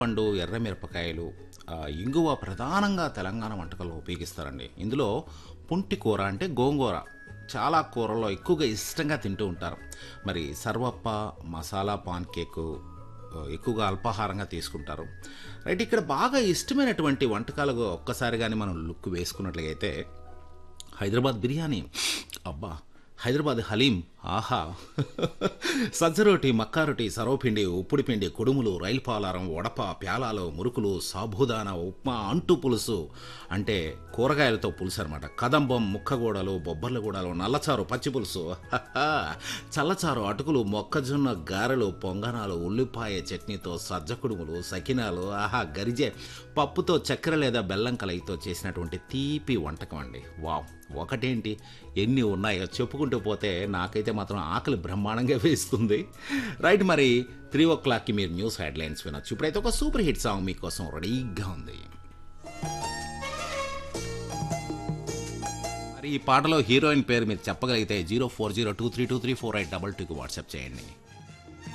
పండు ఎర్ర మిరపకాయలు ఆ, ఇంగువ ప్రధానంగా తెలంగాణ వంటకాల్లో ఉపయోగిస్తారండి ఇందులో పుంటి కూర అంటే గోంగూర చాలా కూరల్లో ఎక్కువగా ఇష్టంగా తింటూ ఉంటారు మరి సర్వప్ప మసాలా పాన్ కేకు ఆ, ఎక్కువగా అల్పాహారంగా తీసుకుంటారు రైట్ ఇక్కడ బాగా ఇష్టమైనటువంటి వంటకాలుగా ఒక్కసారి కానీ మనం లుక్ వేసుకున్నట్లయితే హైదరాబాద్ బిర్యానీ అబ్బా హైదరాబాద్ హలీం ఆహా సజ్జరోటి మక్కారొటి సర్వపిండి ఉప్పుడి పిండి కుడుములు రైలు పాలారం వడప ప్యాలాలు మురుకులు సాబుదాన ఉప్మా అంటు పులుసు అంటే కూరగాయలతో పులుసు అనమాట కదంబం ముక్కగూడలు బొబ్బర్లగూడలు నల్లచారు పచ్చి పులుసు హహా. చల్లచారు అటుకులు మొక్కజొన్న గారెలు పొంగనాలు ఉల్లిపాయ చట్నీతో సజ్జ కుడుములు సకినాలు ఆహా గరిజే పప్పుతో చక్కెర లేదా బెల్లం కలయితో చేసినటువంటి తీపి వంటకం అండి వావ్ ఒకటేంటి ఎన్ని ఉన్నాయో చెప్పుకుంటూ పోతే నాకైతే మాత్రం ఆకలి బ్రహ్మాండంగా వేస్తుంది రైట్ మరి త్రీ ఓ క్లాక్కి మీరు న్యూస్ హెడ్లైన్స్ వినొచ్చు ఇప్పుడైతే ఒక సూపర్ హిట్ సాంగ్ మీకోసం రెడీగా ఉంది మరి ఈ పాటలో హీరోయిన్ పేరు మీరు చెప్పగలిగితే zero four zero two three two three four eight double టూకి వాట్సాప్ చేయండి